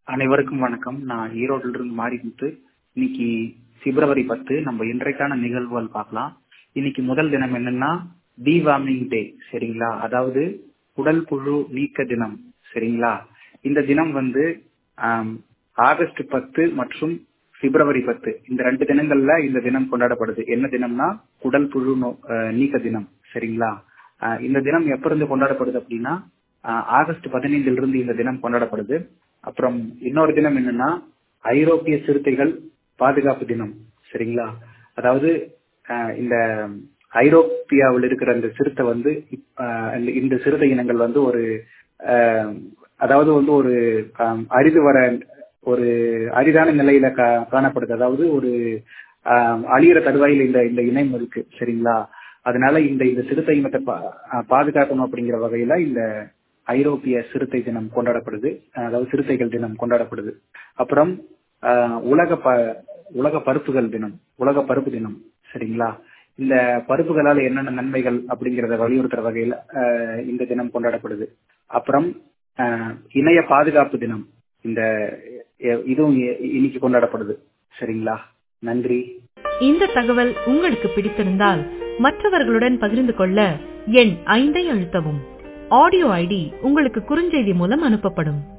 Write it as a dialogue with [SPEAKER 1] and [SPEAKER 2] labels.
[SPEAKER 1] அனைவருக்கும் வணக்கம் நான் ஈரோட்டில இருந்து மாரிமுத்து இன்னைக்கு பிப்ரவரி பத்து நம்ம இன்றைக்கான நிகழ்வுகள் பார்க்கலாம் இன்னைக்கு முதல் தினம் என்னன்னா டிவார்மிங் டே சரிங்களா அதாவது உடல் புழு நீக்க தினம் சரிங்களா இந்த தினம் வந்து ஆம், ஆகஸ்ட் பத்து மற்றும் பிப்ரவரி பத்து இந்த ரெண்டு தினங்கள்ல இந்த தினம் கொண்டாடப்படுது என்ன தினம்னா உடல் புழு நோ- அஹ், நீக்க தினம் சரிங்களா ஆஹ் இந்த தினம் எப்ப இருந்து கொண்டாடப்படுது அப்படின்னா ஆஹ் ஆகஸ்ட் பதினைந்தில் இருந்து இந்த தினம் கொண்டாடப்படுது அப்புறம் இன்னொரு தினம் என்னன்னா ஐரோப்பிய சிறுத்தைகள் பாதுகாப்பு தினம் சரிங்களா அதாவது ஆஹ் இந்த ஐரோப்பியாவில் இருக்கிற இந்த சிறுத்தை வந்து இப்- ஆஹ் இந்த- இந்த சிறுத்தை இனங்கள் வந்து ஒரு ஆஹ் அதாவது வந்து ஒரு ஆஹ் அரிது வர ஒரு அரிதான நிலையில கா- காணப்படுது அதாவது ஒரு ஆஹ் அழியிற தருவாயில் இந்த இந்த இனம் இருக்கு சரிங்களா அதனால இந்த இந்த சிறுத்தை இனத்தை பா- ஆஹ் பாதுகாக்கணும் அப்படிங்கிற வகையில இந்த ஐரோப்பிய சிறுத்தை தினம் கொண்டாடப்படுது ஆஹ் அதாவது சிறுத்தைகள் தினம் கொண்டாடப்படுது அப்புறம் ஆஹ் உலக ப உலக பருப்புகள் தினம் உலக பருப்பு தினம் சரிங்களா இந்த பருப்புகளால் என்னென்ன நன்மைகள் அப்படிங்கறத வலியுறுத்துற வகையில ஆஹ் இந்த தினம் கொண்டாடப்படுது அப்புறம் ஆஹ் இணைய பாதுகாப்பு தினம் இந்த எ- இதுவும் இ- இன்னைக்கு கொண்டாடப்படுது சரிங்களா நன்றி
[SPEAKER 2] இந்த தகவல் உங்களுக்கு பிடித்திருந்தால் மற்றவர்களுடன் பகிர்ந்து கொள்ள எண் ஐந்தை அழுத்தவும் ஆடியோ ஐடி உங்களுக்கு குறுஞ்செய்தி மூலம் அனுப்பப்படும்